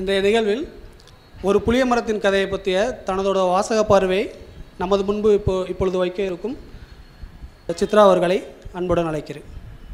இன்றைய நிகழ்வில் ஒரு புளிய மரத்தின் கதையை பற்றிய தனதோட வாசக பார்வை நமது முன்பு இப்போ இப்பொழுது வைக்க இருக்கும் சித்ரா அவர்களை அன்புடன் அழைக்கிறேன்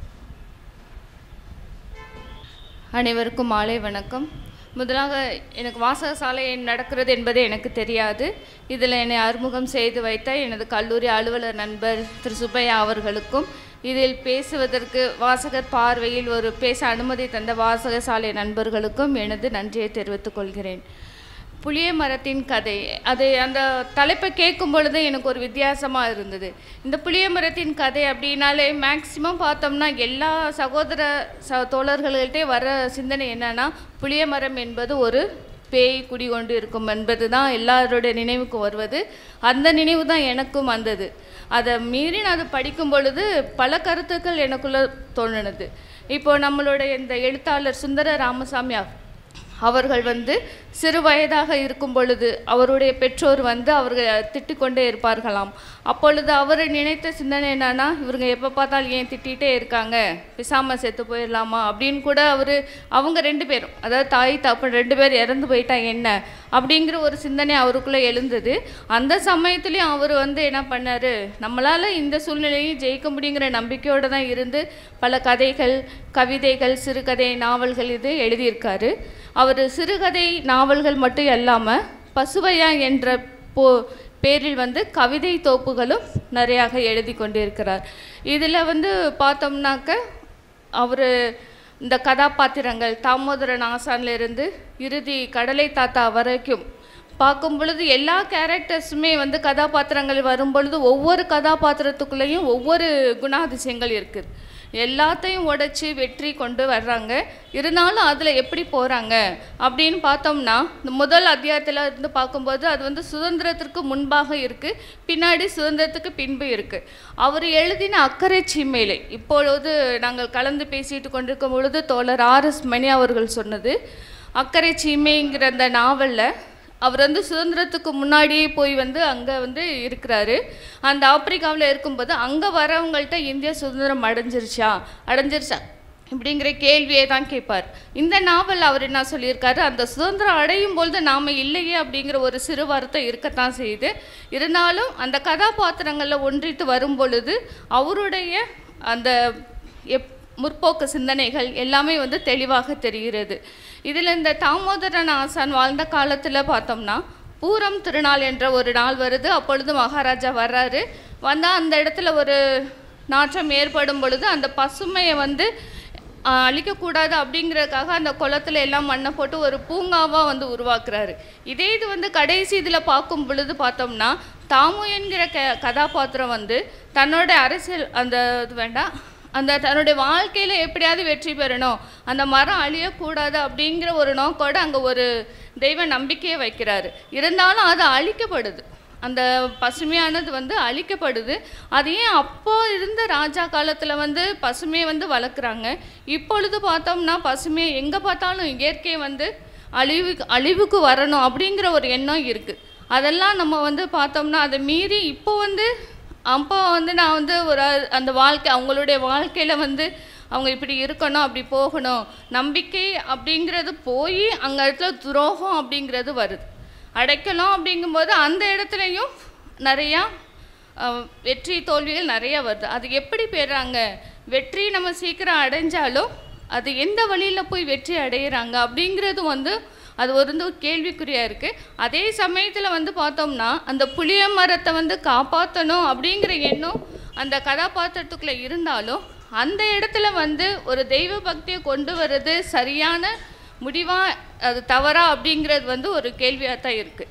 அனைவருக்கும் மாலை வணக்கம் முதலாக எனக்கு வாசக சாலை நடக்கிறது என்பது எனக்கு தெரியாது இதில் என்னை அறிமுகம் செய்து வைத்த எனது கல்லூரி அலுவலர் நண்பர் திரு சுப்பையா அவர்களுக்கும் இதில் பேசுவதற்கு வாசகர் பார்வையில் ஒரு பேச அனுமதி தந்த வாசக சாலை நண்பர்களுக்கும் எனது நன்றியை தெரிவித்துக் கொள்கிறேன் புளிய மரத்தின் கதை அது அந்த தலைப்பை கேட்கும் பொழுது எனக்கு ஒரு வித்தியாசமாக இருந்தது இந்த புளிய மரத்தின் கதை அப்படின்னாலே மேக்சிமம் பார்த்தோம்னா எல்லா சகோதர ச தோழர்கள்கிட்டே வர சிந்தனை என்னன்னா புளிய மரம் என்பது ஒரு பேய் குடிகொண்டு இருக்கும் என்பது தான் எல்லாருடைய நினைவுக்கு வருவது அந்த நினைவு தான் எனக்கும் வந்தது அதை மீறி நான் அதை படிக்கும் பொழுது பல கருத்துக்கள் எனக்குள்ள தோணுனது இப்போ நம்மளுடைய இந்த எழுத்தாளர் சுந்தர ராமசாமி அவ- அவர்கள் வந்து சிறு வயதாக இருக்கும் பொழுது அவருடைய பெற்றோர் வந்து அவர்கள் திட்டிக்கொண்டே இருப்பார்களாம் அப்பொழுது அவர் நினைத்த சிந்தனை என்னன்னா இவங்க எப்போ பார்த்தாலும் ஏன் திட்டிகிட்டே இருக்காங்க பிசாம செத்து போயிடலாமா அப்படின்னு கூட அவர் அவங்க ரெண்டு பேரும் அதாவது தாய் தப்பன் ரெண்டு பேர் இறந்து போயிட்டா என்ன அப்படிங்கிற ஒரு சிந்தனை அவருக்குள்ளே எழுந்தது அந்த சமயத்துலேயும் அவர் வந்து என்ன பண்ணார் நம்மளால் இந்த சூழ்நிலையும் ஜெயிக்க முடியுங்கிற நம்பிக்கையோடு தான் இருந்து பல கதைகள் கவிதைகள் சிறுகதை நாவல்கள் இது எழுதியிருக்காரு அவர் சிறுகதை நாவல்கள் மட்டும் இல்லாமல் பசுவையா என்ற போ பேரில் வந்து கவிதை தொகுப்புகளும் நிறையாக எழுதி கொண்டிருக்கிறார் இதில் வந்து பார்த்தோம்னாக்க அவர் இந்த கதாபாத்திரங்கள் தாமோதரன் ஆசான்ல இருந்து இறுதி கடலை தாத்தா வரைக்கும் பார்க்கும் பொழுது எல்லா கேரக்டர்ஸுமே வந்து கதாபாத்திரங்கள் வரும் பொழுது ஒவ்வொரு கதாபாத்திரத்துக்குள்ளேயும் ஒவ்வொரு குணாதிசயங்கள் இருக்குது எல்லாத்தையும் உடைச்சி வெற்றி கொண்டு வர்றாங்க இருந்தாலும் அதில் எப்படி போகிறாங்க அப்படின்னு பார்த்தோம்னா இந்த முதல் அத்தியாயத்தில் இருந்து பார்க்கும்போது அது வந்து சுதந்திரத்திற்கு முன்பாக இருக்குது பின்னாடி சுதந்திரத்துக்கு பின்பு இருக்குது அவர் எழுதின அக்கறை சீமையிலே இப்பொழுது நாங்கள் கலந்து பேசிட்டு கொண்டிருக்கும் பொழுது தோழர் ஆர்எஸ் மணி அவர்கள் சொன்னது அக்கறை சீமைங்கிற அந்த நாவலில் அவர் வந்து சுதந்திரத்துக்கு முன்னாடியே போய் வந்து அங்கே வந்து இருக்கிறாரு அந்த ஆப்பிரிக்காவில் இருக்கும்போது அங்கே வரவங்கள்ட்ட இந்தியா சுதந்திரம் அடைஞ்சிருச்சா அடைஞ்சிருச்சா இப்படிங்கிற கேள்வியை தான் கேட்பார் இந்த நாவல் அவர் என்ன சொல்லியிருக்காரு அந்த சுதந்திரம் அடையும் பொழுது நாம் இல்லையே அப்படிங்கிற ஒரு சிறு வருத்தம் இருக்கத்தான் செய்யுது இருந்தாலும் அந்த கதாபாத்திரங்களில் ஒன்றித்து வரும் பொழுது அவருடைய அந்த எப் முற்போக்கு சிந்தனைகள் எல்லாமே வந்து தெளிவாக தெரிகிறது இதில் இந்த தாமோதரன் ஆசான் வாழ்ந்த காலத்தில் பார்த்தோம்னா பூரம் திருநாள் என்ற ஒரு நாள் வருது அப்பொழுது மகாராஜா வர்றாரு வந்தால் அந்த இடத்துல ஒரு நாற்றம் ஏற்படும் பொழுது அந்த பசுமையை வந்து ஆஹ், அழிக்கக்கூடாது அப்படிங்கிறதுக்காக அந்த குளத்துல எல்லாம் மண்ணை போட்டு ஒரு பூங்காவாக வந்து உருவாக்குறாரு இதே இது வந்து கடைசி இதில் பார்க்கும் பொழுது பார்த்தோம்னா தாமு என்கிற க கதாபாத்திரம் வந்து தன்னோட அரசியல் அந்த இது வேண்டாம் அந்த தன்னுடைய வாழ்க்கையில் எப்படியாவது வெற்றி பெறணும் அந்த மரம் அழியக்கூடாது அப்படிங்கிற ஒரு நோக்கோடு அங்கே ஒரு தெய்வ நம்பிக்கையை வைக்கிறாரு இருந்தாலும் அது அழிக்கப்படுது அந்த பசுமையானது வந்து அழிக்கப்படுது அது ஏன் அப்போ இருந்த ராஜா காலத்தில் வந்து பசுமையை வந்து வளர்க்குறாங்க இப்பொழுது பார்த்தோம்னா பசுமையை எங்கே பார்த்தாலும் இயற்கையை வந்து அழிவுக்கு அழிவுக்கு வரணும் அப்படிங்கிற ஒரு எண்ணம் இருக்குது அதெல்லாம் நம்ம வந்து பார்த்தோம்னா அதை மீறி இப்போ வந்து அப்போ வந்து நான் வந்து ஒரு அ- அந்த வாழ்க்கை அவங்களுடைய வாழ்க்கையில் வந்து அவங்க இப்படி இருக்கணும் அப்படி போகணும் நம்பிக்கை அப்படிங்கிறது போய் அங்கே இடத்துல துரோகம் அப்படிங்கிறது வருது அடைக்கணும் அப்படிங்கும்போது அந்த இடத்துலையும் நிறையா அஹ், வெற்றி தோல்விகள் நிறைய வருது அது எப்படி பெறாங்க வெற்றி நம்ம சீக்கிரம் அடைஞ்சாலும் அது எந்த வழியில் போய் வெற்றி அடையிறாங்க அப்படிங்கிறது வந்து அது ஒரு வந்து ஒரு கேள்விக்குறியாக இருக்குது அதே சமயத்தில் வந்து பார்த்தோம்னா அந்த புளிய மரத்தை வந்து காப்பாற்றணும் அப்படிங்கிற எண்ணம் அந்த கதாபாத்திரத்துக்குள்ளே இருந்தாலும் அந்த இடத்துல வந்து ஒரு தெய்வ பக்தியை கொண்டு வர்றது சரியான முடிவா அது தவறா அப்படிங்கிறது வந்து ஒரு கேள்வியாக தான் இருக்குது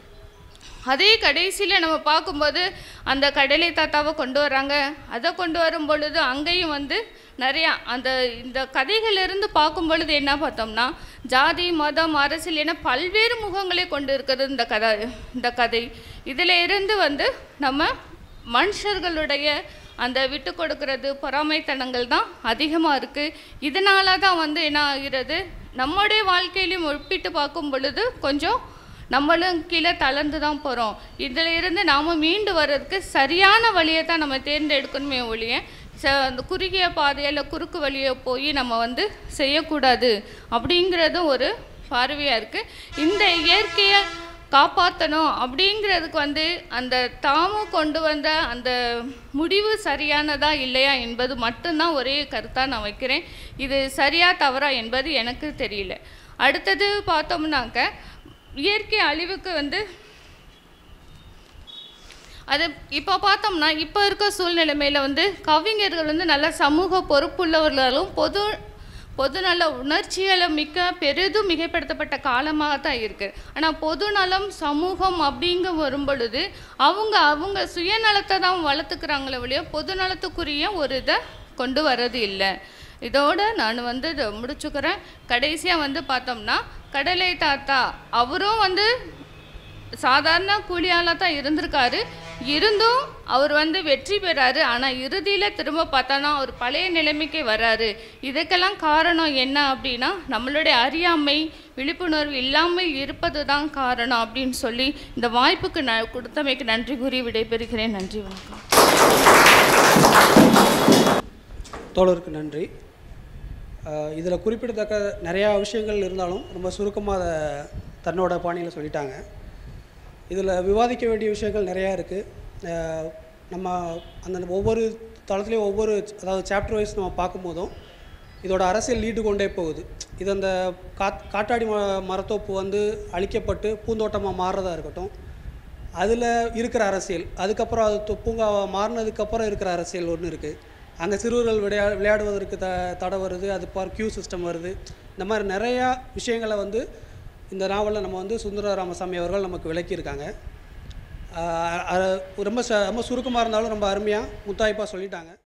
அதே கடைசியில் நம்ம பார்க்கும்போது அந்த கடலை தாத்தாவை கொண்டு வராங்க அதை கொண்டு வரும் பொழுது அங்கேயும் வந்து நிறையா அந்த இந்த கதைகளிலிருந்து பார்க்கும் பொழுது என்ன பார்த்தோம்னா ஜாதி மதம் அரசியல் என பல்வேறு முகங்களை கொண்டு இருக்கிறது இந்த கதை இந்த கதை இதில் இருந்து வந்து நம்ம மனுஷர்களுடைய அந்த விட்டு கொடுக்கறது பொறாமைத்தனங்கள் தான் அதிகமாக இருக்குது இதனால தான் வந்து என்ன ஆகிறது நம்முடைய வாழ்க்கையிலையும் ஒப்பிட்டு பார்க்கும் பொழுது கொஞ்சம் நம்மளும் கீழே தளர்ந்து தான் போகிறோம் இதில் இருந்து நாம் மீண்டு வர்றதுக்கு சரியான வழியை தான் நம்ம தேர்ந்தெடுக்கணுமே ஒழிய ச அந்த குறுகிய பாதையில் குறுக்கு வழியை போய் நம்ம வந்து செய்யக்கூடாது அப்படிங்கிறதும் ஒரு பார்வையாக இருக்குது இந்த இயற்கையை காப்பாற்றணும் அப்படிங்கிறதுக்கு வந்து அந்த தாமு கொண்டு வந்த அந்த முடிவு சரியானதா இல்லையா என்பது மட்டும்தான் ஒரே கருத்தாக நான் வைக்கிறேன் இது சரியா தவறா என்பது எனக்கு தெரியல அடுத்தது பார்த்தோம்னாக்க இயற்கை அழிவுக்கு வந்து அது இப்போ பார்த்தோம்னா இப்போ இருக்க சூழ்நிலைமையில் வந்து கவிஞர்கள் வந்து நல்ல சமூக பொறுப்புள்ளவர்களும் பொது பொதுநல உணர்ச்சிகளை மிக்க பெரிதும் மிகைப்படுத்தப்பட்ட காலமாக தான் இருக்குது ஆனால் பொதுநலம் சமூகம் அப்படிங்க வரும் பொழுது அவங்க அவங்க சுயநலத்தை தான் வளர்த்துக்கிறாங்களே ஒழிய பொதுநலத்துக்குரிய ஒரு இதை கொண்டு வர்றது இல்லை இதோட நான் வந்து இதை முடிச்சுக்கிறேன் கடைசியாக வந்து பார்த்தோம்னா கடலை தாத்தா அவரும் வந்து சாதாரண கூலியாளாக தான் இருந்திருக்காரு இருந்தும் அவர் வந்து வெற்றி பெறாரு ஆனால் இறுதியில் திரும்ப பார்த்தோன்னா அவர் பழைய நிலைமைக்கு வராரு இதுக்கெல்லாம் காரணம் என்ன அப்படின்னா நம்மளுடைய அறியாமை விழிப்புணர்வு இல்லாமல் இருப்பது தான் காரணம் அப்படின்னு சொல்லி இந்த வாய்ப்புக்கு ந கொடுத்தமைக்கு நன்றி கூறி விடைபெறுகிறேன் நன்றி வணக்கம் தோழருக்கு நன்றி இதில் குறிப்பிடத்தக்க நிறையா விஷயங்கள் இருந்தாலும் ரொம்ப சுருக்கமாக அதை தன்னோட பாணியில் சொல்லிட்டாங்க இதில் விவாதிக்க வேண்டிய விஷயங்கள் நிறையா இருக்குது நம்ம அந்த ஒவ்வொரு தளத்துலேயும் ஒவ்வொரு அதாவது சாப்டர் வைஸ் நம்ம பார்க்கும்போதும் இதோட அரசியல் நீண்டு கொண்டே போகுது இது அந்த காத் காட்டாடி ம மரத்தோப்பு வந்து அழிக்கப்பட்டு பூந்தோட்டமாக மாறுறதா இருக்கட்டும் அதில் இருக்கிற அரசியல் அதுக்கப்புறம் அது தொ- பூங்காவா மாறினதுக்கப்புறம் இருக்கிற அரசியல் ஒன்று இருக்குது அங்கே சிறுவர்கள் விளையா விளையாடுவதற்கு த தடை வருது அது பார் கியூ சிஸ்டம் வருது இந்த மாதிரி நிறையா விஷயங்களை வந்து இந்த நாவலில் நம்ம வந்து சுந்தர ராமசாமி அவர்கள் நமக்கு விளக்கியிருக்காங்க ஆஹ் அ- ரொம்ப ச ரொம்ப சுருக்கமாக இருந்தாலும் ரொம்ப அருமையாக முத்தாய்ப்பாக சொல்லிட்டாங்க